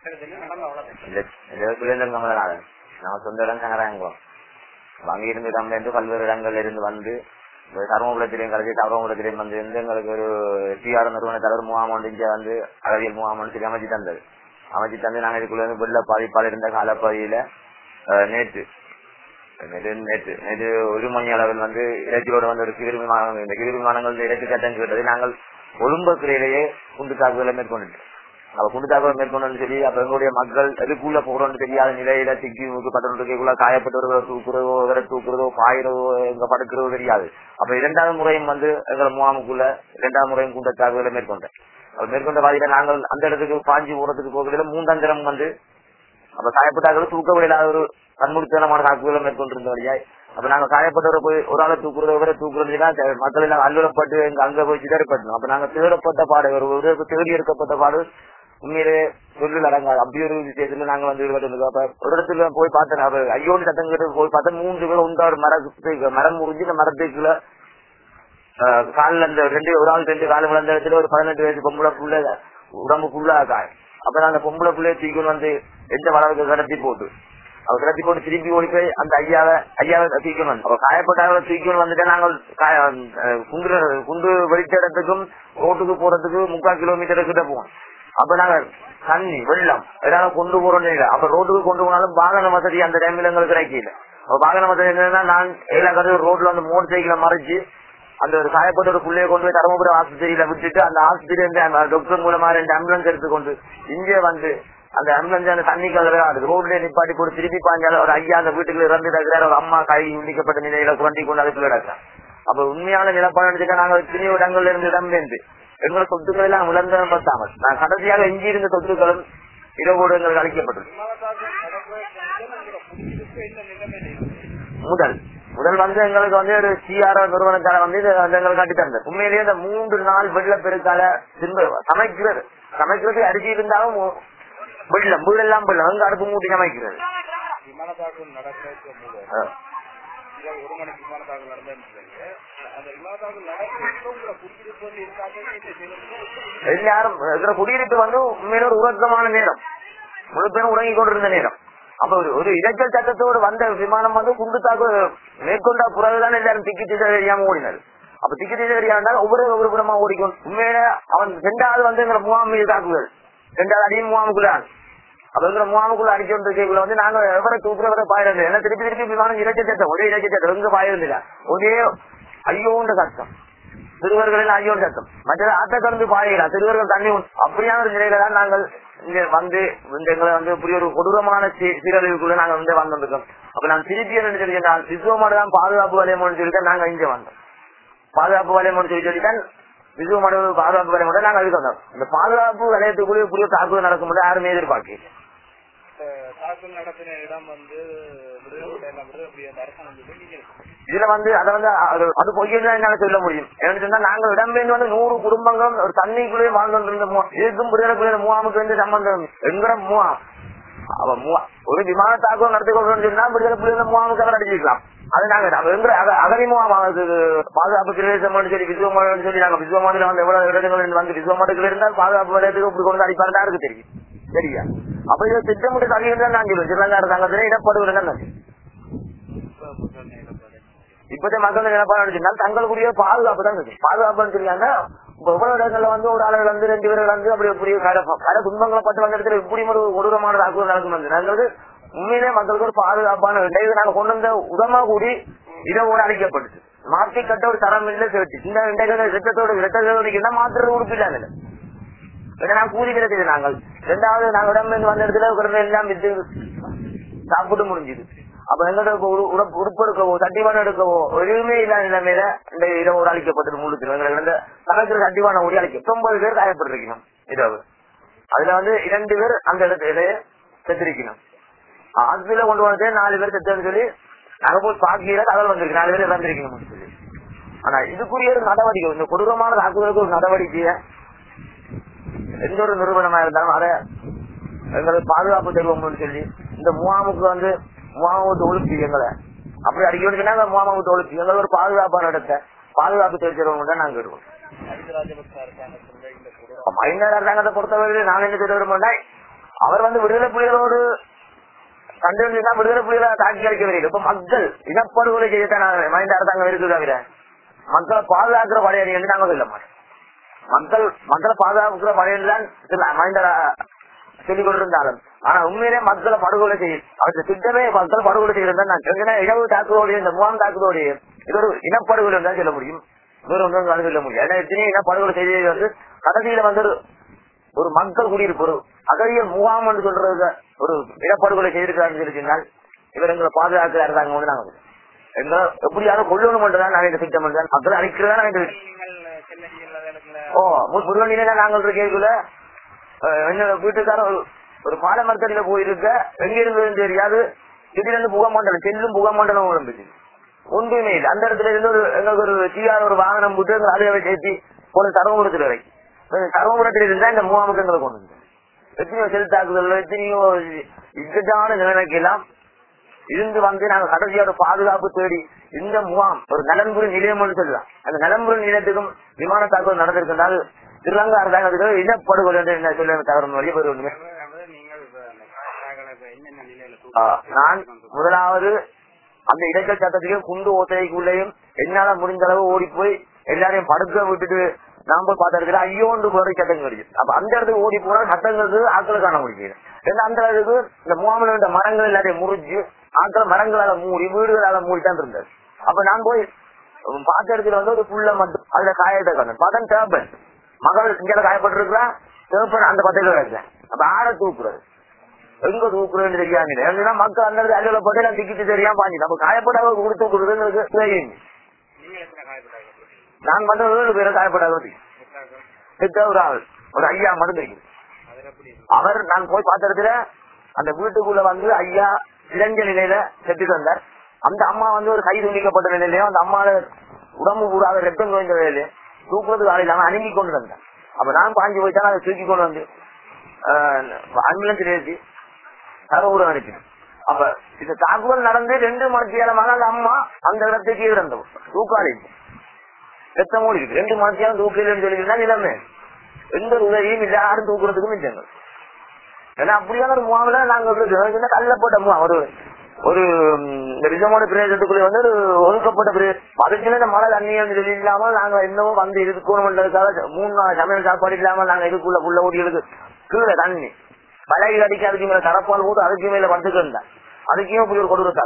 கமலநாதன் நம்ம சொந்த இடம் சங்கராயங்குளம் அங்கிருந்து கம்பெனி பல்வேறு இடங்கள்ல இருந்து வந்து இந்த தருமபுரத்திலையும் கடைசி தருமபுரத்திலையும் வந்து இருந்து எங்களுக்கு ஒரு டிஆர் நிறுவன தலைவர் முகாம் இங்க வந்து அழகியல் முகாம் சொல்லி அமைச்சு தந்தது அமைச்சு தந்து நாங்க இதுக்குள்ள இருந்து வெள்ள பாதிப்பால் இருந்த காலப்பகுதியில அஹ், நேற்று நேற்று நேற்று நேற்று ஒரு மணி அளவில் வந்து இறைச்சியோடு வந்து ஒரு கிதிர் விமானம் இந்த கிதிர் விமானங்கள் இறைச்சி கட்டம் கேட்டது நாங்கள் ஒழும்புறையிலேயே குண்டு தாக்குதலை மேற்கொண்டு அவ குண்டு தாக்குதல் மேற்கொண்டு சொல்லி அப்ப எங்களுடைய மக்கள் எதுக்குள்ள போறோம்னு தெரியாத நிலையில திக்கி முக்கு பட்டணுக்குள்ள காயப்பட்டவர்களை தூக்குறதோ இவரை தூக்குறதோ பாயிறதோ எங்க படுக்கிறதோ தெரியாது அப்ப இரண்டாவது முறையும் வந்து எங்கள் முகாமுக்குள்ள இரண்டாவது முறையும் குண்ட தாக்குதலை மேற்கொண்டேன் அவர் மேற்கொண்ட பாதியில நாங்கள் அந்த இடத்துக்கு பாஞ்சி போறதுக்கு போகிறதுல மூன்றாம் தினம் வந்து அப்ப காயப்பட்டார்கள் தூக்க முடியாத ஒரு கண்முடித்தனமான தாக்குதலை மேற்கொண்டிருந்த வழியாய் அப்ப நாங்க காயப்பட்டவரை போய் ஒரு ஆளை தூக்குறத விட தூக்குறதுனா மக்கள் எல்லாம் அல்லுறப்பட்டு எங்க அங்க போய் சிதறப்பட்டோம் அப்ப நாங்க தேடப்பட்ட பாடு ஒரு ஒரு தேடி எடுக்கப்பட்ட பாடு உண்மையிலே சொல்லில் அடங்காது அப்படி ஒரு விஷயத்துல நாங்க வந்து ஈடுபட்டு அப்ப ஒரு இடத்துல போய் பார்த்தேன் அப்ப ஐயோடு சத்தம் கேட்டு போய் பார்த்தா மூன்று பேர் உண்டாரு மரத்துக்கு மரம் முறிஞ்சு இந்த மரத்துக்குள்ள ஆஹ் கால்ல அந்த ரெண்டு ஒரு ஆள் ரெண்டு காலம் விழுந்த இடத்துல ஒரு பதினெட்டு வயசு பொம்பளை புள்ள உடம்பு ஃபுல்லா காய் அப்ப நான் அந்த பொம்பளை புள்ளைய தூக்கின்னு வந்து எந்த வளவுக்கு கடத்தி போட்டு அவர் கடத்தி போட்டு திருப்பி ஓடி போய் அந்த ஐயாவை ஐயாவை தூக்கணும் வந்து. அப்ப காயப்பட்டாவை தூக்கணும் வந்துட்டு நாங்கள் காய- அஹ் குண்டு குண்டு வெடித்த இடத்துக்கும் ரோட்டுக்கு போறதுக்கு முக்கால் கிலோமீட்டர் கிட்ட போவோம் அப்ப நாங்க தண்ணி வெள்ளம் ஏதாவது கொண்டு போறோம்னு இல்லை அப்ப ரோட்டுக்கு கொண்டு போனாலும் வாகன வசதி அந்த டைம்ல எங்களுக்கு கிடைக்கல அப்ப வாகன வசதி என்னன்னா நான் எல்லா கதையும் ரோட்ல வந்து மோட்டர் சைக்கிளை மறைச்சு அந்த ஒரு காயப்பட்ட ஒரு புள்ளைய கொண்டு போய் தருமபுரம் ஆஸ்பத்திரியில விட்டுட்டு அந்த ஆஸ்பத்திரி டாக்டர் மூலமா ரெண்டு ஆம்புலன்ஸ் எடுத்துக்கொண்டு இங்கே வந்து அந்த ஆம்புலன்ஸ் அந்த தண்ணி கலர அது ரோட்ல நிப்பாட்டி போட்டு திருப்பி பாஞ்சால ஒரு ஐயா அந்த வீட்டுக்குள்ள இறந்து இருக்கிறார் ஒரு அம்மா கை உண்டிக்கப்பட்ட நிலையில குரண்டி கொண்டு அதுக்குள்ள கிடக்கிறார் அப்ப உண்மையான நிலப்பாடு நாங்கள் எத்தனையோ இடங்கள்ல இருந்து இடம்பெயர்ந்து எங்களோட சொத்துக்கள் எல்லாம் விளந்தனம் பத்தாமல் நான் கடைசியாக எஞ்சி இருந்த சொத்துக்களும் இரவோடு எங்களுக்கு அளிக்கப்பட்டது முதல் முதல் வந்து எங்களுக்கு வந்து ஒரு சிஆர் நிறுவனத்தால வந்து இது வந்து எங்களுக்கு கட்டி தந்தது உண்மையிலேயே இந்த மூன்று நாள் வெள்ள பெருக்கால திரும்ப சமைக்கிறது சமைக்கிறது அரிசி இருந்தாலும் மு- வெள்ளம் வீடெல்லாம் வெள்ளம் அங்க அடுப்பு மூட்டி சமைக்கிறது விமான தாக்குதல் நடக்கிறதுக்கு முதல் ஆ. இரவு ஒரு மணிக்கு விமான தாக்குதல் நடந்தது அந்த விமான தாக்குதல் நடக்கிறதுக்கு உங்களை குடியிருப்பு வந்து இருக்காங்க இந்த செய்வதற்கு எல்லாரும் இருக்கிற குடியிருப்பு வந்து உண்மையில ஒரு உறக்கமான நேரம் முழு பேரும் உறங்கி கொண்டிருந்த நேரம் அப்ப ஒரு ஒரு இரைச்சல் சட்டத்தோடு வந்த விமானம் வந்து குண்டு தாக்கு மேற்கொண்ட பிறகுதான் எல்லாரும் திக்கி திசை தெரியாம ஓடினார் அப்ப திக்கி திசை தெரியாம ஒவ்வொரு ஒவ்வொரு புறமா ஓடிக்கொண்டு உண்மையில அவன் ரெண்டாவது வந்து எங்களை முகாம் மீது தாக்குதல் ரெண்டாவது அடியும் முகாமுக்குள்ள அப்ப எங்களை முகாமுக்குள்ள அடிச்சு கொண்டு வந்து நாங்க எவரை தூக்குறவரை பாயிரம் ஏன்னா திருப்பி திருப்பி விமானம் இரைச்சல் சட்டம் ஒரே இரைச்சல் சட்டம் எங்க பாயிருந்தில்ல ஒரே ஐயோன்ற சத்தம் சிறுவர்களின் ஐயோர் சத்தம் மற்ற ஆத்த கடந்து பாயலாம் சிறுவர்கள் தண்ணி உண்டு. அப்படியான ஒரு நிலையில தான் நாங்கள் இங்க வந்து இந்த எங்களை வந்து இப்படி ஒரு கொடூரமான சீ- சீரழிவுக்குள்ள நாங்க வந்து வந்திருக்கோம் அப்ப நான் திருப்பி என்ன சொல்லி நான் விசுவமாடு தான் பாதுகாப்பு வலையமோன்னு சொல்லிட்டு நாங்க இங்க வந்தோம் பாதுகாப்பு வலையமோன்னு சொல்லி சொல்லிதான் விசுவமாடு பாதுகாப்பு வலையமோட நாங்க அதுக்கு வந்தோம் இந்த பாதுகாப்பு வலயத்துக்குள்ளே இப்படி ஒரு தாக்குதல் நடக்கும் யாருமே எதிர்பார்க்கல இந்த தாக்குதல் நடத்தின இடம் வந்து விடுதலை எல்லாம் விடுதலை அப்படி அந்த அரசாங்கம் சொல்லி நீங்க இதுல வந்து அதை வந்து அது- அது பொய்யதான் என்னால சொல்ல முடியும் ஏன்னு சொன்னா நாங்கள் இடம்பெயர்ந்து வந்து நூறு குடும்பங்கள் ஒரு தண்ணிக்குள்ளேயே வாழ்ந்து இருந்த இதுக்கும் விடுதலை மூவாமுக்கு வந்து சம்பந்தம் எங்கிற மூவா அவ மூவா ஒரு விமான தாக்குதல் நடத்தி கொண்டு சொன்னா விடுதலை புலிகளை மூவாமுக்கு அவர் அடிச்சிருக்கலாம் அது நாங்க அப்ப எங்கிற அக- அகதி மூவம் அது பாதுகாப்பு பிரதேசம் சொல்லி விசுவமாடு சொல்லி நாங்க விசுவமாடுல வந்து எவ்வளவு இடங்கள் இருந்து வந்து விசுவமாடுகள் இருந்தால் பாதுகாப்பு வலயத்துக்கு இப்படி கொண்டு அடிப்பாரு யாருக்கு தெரியும் சரியா அப்ப இதை திட்டமிட்டு தள்ளிட்டு தான் நான் சொல்லுவேன் ஸ்ரீலங்கா அரசாங்கத்திலே இடப்படுவது தான் நான் இப்ப மக்கள் நிலப்பாடு இப்போதைய மக்கள் நினைப்பாடு சொன்னால் தங்களுக்குரிய பாதுகாப்பு தான் இருக்கு பாதுகாப்புன்னு சொல்லியாங்க இப்ப எவ்வளவு இடங்கள்ல வந்து ஒரு ஆளுகள் வந்து ரெண்டு பேர்கள் வந்து அப்படி இப்படி கட கட துன்பங்களை பட்டு வந்த இடத்துல இப்படி ஒரு கொடூரமான தாக்குதல் நடக்கும் வந்து நாங்கள் உண்மையிலே மக்களுக்கு ஒரு பாதுகாப்பான இடம் இது நாங்க கொண்டு வந்த உதமா கூடி இதோட அழிக்கப்பட்டுச்சு மாற்றி கட்ட ஒரு தரம் இல்லை சேர்த்து இந்த இண்டைகள் ரத்தத்தோட ரத்தத்தோட மாத்திர உறுப்பு இல்லாமல் ஏன்னா கூலி கிடைச்சது நாங்கள் ரெண்டாவது நாங்க உடம்பு வந்த இடத்துல ஒரு எல்லாம் வித்து சாப்பிட்டு முடிஞ்சுது அப்ப எங்கட உறுப்பு எடுக்கவோ சட்டிவானம் எடுக்கவோ எதுவுமே இல்லாத நிலைமையில இந்த இரவு ஒரு அழிக்கப்பட்டது முழுத்து எங்களுக்கு கணக்கு சட்டிவானம் ஓடி அழிக்க ஒன்பது பேர் காயப்பட்டிருக்கணும் இரவு அதுல வந்து இரண்டு பேர் அந்த இடத்துல செத்திருக்கணும் ஆஸ்பத்திரியில கொண்டு வந்து நாலு பேர் செத்தன்னு சொல்லி நாங்க போய் பாக்கியில தகவல் வந்திருக்கு நாலு பேர் இறந்திருக்கணும்னு சொல்லி ஆனா இதுக்குரிய ஒரு நடவடிக்கை இந்த கொடூரமான தாக்குதலுக்கு ஒரு நடவடிக்கையை எந்த ஒரு நிறுவனமா இருந்தாலும் அதை எங்களுக்கு பாதுகாப்பு தருவோம்னு சொல்லி இந்த முகாமுக்கு வந்து முகாமுக்கு ஒழுப்பி எங்களை அப்படி அடிக்கணும்னா முகாமுக்கு ஒழுப்பி எங்களை ஒரு பாதுகாப்பான இடத்தை பாதுகாப்பு தெரிஞ்சவங்க தான் நாங்க விடுவோம் மஹிந்த ராஜபக்ச அரசாங்கத்தினுடைய இந்த கொடூரம் மைனர் அரசாங்கத்தை பொறுத்தவரை நாங்க என்ன சொல்ல விரும்புனா அவர் வந்து விடுதலை புலிகளோடு கண்டுபிடிச்சா விடுதலை புலிகளை தாக்கி அளிக்க வரீங்க இப்ப மக்கள் இனப்படுகொலை செய்யத்தான் மனித அரசாங்கம் இருக்குது தவிர மக்களை பாதுகாக்கிற படையணி என்று நாங்க சொல்ல மாட்டோம் மக்கள் மக்களை பாதுகாக்கிற படையணி தான் மனித சொல்லிக் கொண்டிருந்தாலும் ஆனா உண்மையிலே மக்களை படுகொலை செய்யும் அவற்றை திட்டமே மக்கள் படுகொலை செய்யறது நான் ஏன்னா இழவு தாக்குதோடைய இந்த முகாம் தாக்குதோடைய இது ஒரு இனப்படுகொலை தான் சொல்ல முடியும் வேற ஒன்றும் நான் சொல்ல முடியும் ஏன்னா எத்தனையோ இனப்படுகொலை செய்தது வந்து கடைசியில வந்து ஒரு ஒரு மக்கள் குடியிருப்பு ஒரு அகழிய முகாம் என்று சொல்றது ஒரு இனப்படுகொலை செய்திருக்கிறார்கள் சொல்லி சொன்னால் இவர் எங்களை பாதுகாக்கிற அரசாங்கம் வந்து நாங்க எங்க எப்படியாவது கொள்ளணும் என்றுதான் நாங்க இந்த திட்டம் என்றால் மக்கள் அழிக்கிறதா நாங்க இந்த நீங்கள் செல்லடி இல்லாத இடத்துல ஓ முருகனில நாங்கள் கேட்கல என்னோட வீட்டுக்கார ஒரு ஒரு பாலமரத்தடியில போயிருக்க எங்க இருந்து தெரியாது திடீர்னு புகமண்டலம் செல்லும் புகமண்டலம் உடம்புச்சு ஒன்றுமே இல்லை அந்த இடத்துல இருந்து ஒரு எங்களுக்கு ஒரு சீரான ஒரு வாகனம் போட்டு எங்களை அலையவை சேர்த்தி போன தரவபுரத்தில் வரை தரவபுரத்தில் இருந்தா இந்த முகாமுக்கு எங்களை கொண்டு வந்தோம். எத்தனையோ செல் தாக்குதல் எத்தனையோ இக்கட்டான நிலைமைக்கெல்லாம் இருந்து வந்து நாங்க கடைசியோட பாதுகாப்பு தேடி இந்த முகாம் ஒரு நலன்புரி நிலையம் சொல்லலாம் அந்த நலன்புரி நிலையத்துக்கும் விமான தாக்குதல் நடந்திருக்கனால ஸ்ரீலங்கா அரசாங்கத்துக்கு இனப்படுகொலை என்று என்ன சொல்ல தவறு வழிய போய் ஒண்ணுமே அதாவது நீங்கள் இப்ப அந்த காயங்களை இப்ப என்னென்ன நிலையில ஆ, தூக்கி நான் முதலாவது அந்த இடைக்கல் சட்டத்துக்கும் குண்டு ஓசைக்குள்ளேயும் என்னால முடிஞ்ச அளவு ஓடி போய் எல்லாரையும் படுக்க விட்டுட்டு நான் போய் பார்த்த இடத்துல ஐயோண்டு குறை சட்டம் கிடைச்சு அப்ப அந்த இடத்துக்கு ஓடி போனா சட்டங்களுக்கு ஆட்களை காண முடியுது ஏன்னா அந்த இடத்துக்கு இந்த முகாமில் இருந்த மரங்கள் எல்லாத்தையும் முறிஞ்சு ஆட்கள் மரங்களால மூடி வீடுகளால மூடி தான் இருந்தது அப்ப நான் போய் பார்த்த இடத்துல வந்து ஒரு புள்ள மட்டும் அதுல காயத்தை கண்டேன் பார்த்தா தேப்பன் மகள் இங்கே காயப்பட்டிருக்கிறா தேப்பன் அந்த பத்திரிக்கை கிடைச்சேன் அப்ப ஆட தூக்குறது எங்க தூக்குறேன்னு தெரியாங்க ஏன்னா மக்கள் அந்த இடத்துல அலுவல போட்டு நான் டிக்கெட் தெரியாம பாஞ்சு நம்ம காயப்படாத கொடுத்து கொடுக்குறதுங்கிறது தெரியும் நீங்கள் எத்தனை காயப்பட்டாங்க நான் வந்து ஏழு பேரை காயப்படாத கிட்ட ஒரு ஆள் ஒரு ஐயா மட்டும் தெரியும் அதில் எப்படி அவர் நான் போய் பார்த்த இடத்துல அந்த வீட்டுக்குள்ள வந்து ஐயா இளைஞ நிலையில செத்துட்டு வந்தார் அந்த அம்மா வந்து ஒரு கை துண்டிக்கப்பட்ட நிலையிலயும் அந்த அம்மா உடம்பு கூடாத ரத்தம் குறைந்த நிலையிலயும் தூக்குறதுக்கு ஆள் இல்லாம அணுகி கொண்டு வந்தேன் அப்ப நான் பாஞ்சு போயிட்டாலும் அதை தூக்கி கொண்டு வந்து ஆம்புலன்ஸ் ஏற்றி தரவுடன் அனுப்பினேன் அப்ப இந்த தாக்குதல் நடந்து ரெண்டு மணி நேரமாக அந்த அம்மா அந்த இடத்துக்கு இறந்தவர் தூக்காளி ரத்தம் ஓடி இருக்கு ரெண்டு மணி நேரம் தூக்கலன்னு சொல்லியிருந்தா நிலைமை எந்த ஒரு உதவியும் இல்ல யாரும் தூக்குறதுக்கும் இல்லைங்க ஏன்னா அப்படியான ஒரு முகாமில நாங்க ஒரு சின்ன கல்ல போட்ட முகாம் ஒரு ஒரு ம், இந்த ரிசமான பிரதேசத்துக்குள்ள வந்து ஒரு ஒதுக்கப்பட்ட பிரதேசம் அதுக்குள்ள இந்த மழை தண்ணியும் சொல்லி இல்லாம நாங்க இன்னமும் வந்து இருக்கணும்ன்றதுக்காக மூணு நாள் சமையல் சாப்பாடு இல்லாம நாங்க இதுக்குள்ள புள்ள ஓடிகளுக்கு கீழே தண்ணி பழகி அடிக்க அதுக்கு மேல தரப்பால் போட்டு அதுக்கு மேல படுத்துக்கு இருந்தா அதுக்கும் இப்படி ஒரு கொடுக்க